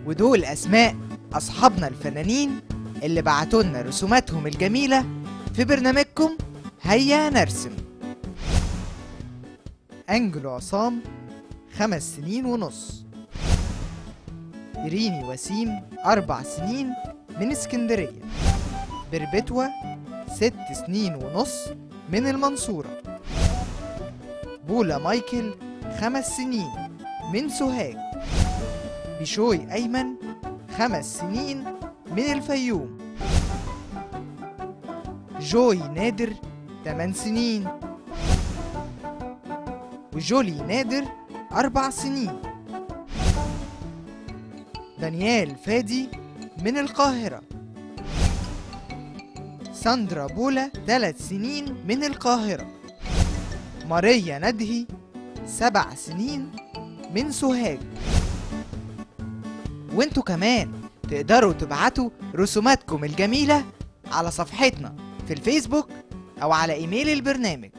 ودول أسماء أصحابنا الفنانين اللي بعتوا لنا رسوماتهم الجميلة في برنامجكم هيا نرسم أنجلو عصام خمس سنين ونص إيريني وسيم أربع سنين من اسكندرية بربتوة ست سنين ونص من المنصورة بولا مايكل خمس سنين من سوهاج بشوي أيمن خمس سنين من الفيوم جوي نادر تمن سنين وجولي نادر أربع سنين دانيال فادي من القاهرة ساندرا بولا ثلاث سنين من القاهرة ماريا ندهي سبع سنين من سوهاج وانتوا كمان تقدروا تبعتوا رسوماتكم الجميلة على صفحتنا في الفيسبوك أو على إيميل البرنامج